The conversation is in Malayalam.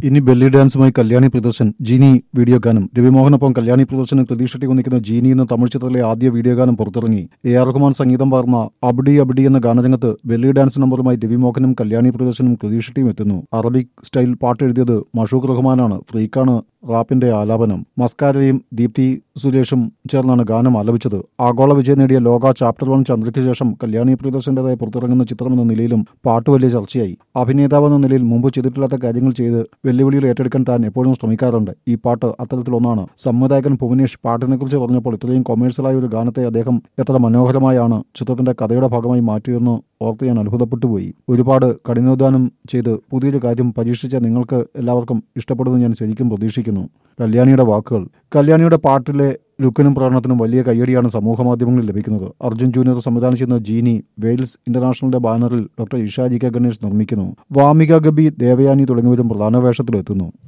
ഇനി ബെല്ലി ഡാൻസുമായി കല്യാണി പ്രിയദർശൻ ജീനി വീഡിയോ ഗാനം രവിമോഹനൊപ്പം കല്യാണി പ്രിയദർശനും പ്രതീക്ഷട്ടി ഒന്നിക്കുന്ന ജീനി എന്ന തമിഴ് ചിത്രത്തിലെ ആദ്യ വീഡിയോ ഗാനം പുറത്തിറങ്ങി എ ആർ റഹ്മാൻ സംഗീതം പകർന്ന അബഡി അബഡി എന്ന ഗാനരംഗത്ത് ബെല്ലി ഡാൻസ് നമ്പറുമായി രവിമോഹനും കല്യാണി പ്രിയദർശനും പ്രതീക്ഷട്ടിയും എത്തുന്നു അറബിക് സ്റ്റൈൽ പാട്ട് എഴുതിയത് മഷൂഖ് റഹ്മാനാണ് ഫ്രീക്കാണ് റാപ്പിന്റെ ആലാപനം മസ്കാരയും ദീപ്തി സുരേഷും ചേർന്നാണ് ഗാനം ആലപിച്ചത് ആഗോള വിജയം നേടിയ ലോക ചാപ്റ്റർ വൺ ചന്ദ്രയ്ക്ക് ശേഷം കല്യാണി പ്രിയദർശന്റേതായി പുറത്തിറങ്ങുന്ന ചിത്രം എന്ന നിലയിലും പാട്ട് വലിയ ചർച്ചയായി അഭിനേതാവ് എന്ന നിലയിൽ മുമ്പ് ചെയ്തിട്ടില്ലാത്ത കാര്യങ്ങൾ ചെയ്ത് വെല്ലുവിളികൾ ഏറ്റെടുക്കാൻ താൻ എപ്പോഴും ശ്രമിക്കാറുണ്ട് ഈ പാട്ട് അത്തരത്തിലൊന്നാണ് സംവിധായകൻ ഭുവനേഷ് പാട്ടിനെക്കുറിച്ച് പറഞ്ഞപ്പോൾ ഇത്രയും കൊമേഴ്സ്യലായ ഒരു ഗാനത്തെ അദ്ദേഹം എത്ര മനോഹരമായാണ് ചിത്രത്തിന്റെ കഥയുടെ ഭാഗമായി മാറ്റിയതെന്ന് ഓർത്ത് ഞാൻ അത്ഭുതപ്പെട്ടു പോയി ഒരുപാട് കഠിനോദ്ധാനം ചെയ്ത് പുതിയൊരു കാര്യം പരീക്ഷിച്ച നിങ്ങൾക്ക് എല്ലാവർക്കും ഇഷ്ടപ്പെടുമെന്ന് ഞാൻ ശരിക്കും പ്രതീക്ഷിക്കുന്നു കല്യാണിയുടെ വാക്കുകൾ കല്യാണിയുടെ പാട്ടിലെ ലുക്കിനും പ്രകടനത്തിനും വലിയ കയ്യടിയാണ് സമൂഹ മാധ്യമങ്ങളിൽ ലഭിക്കുന്നത് അർജുൻ ജൂനിയർ സംവിധാനം ചെയ്യുന്ന ജീനി വെയിൽസ് ഇന്റർനാഷണലിന്റെ ബാനറിൽ doctor Isha G K Ganesh നിർമ്മിക്കുന്നു വാമിക ഗബി ദേവയാനി തുടങ്ങിയവരും പ്രധാന വേഷത്തിലെത്തുന്നു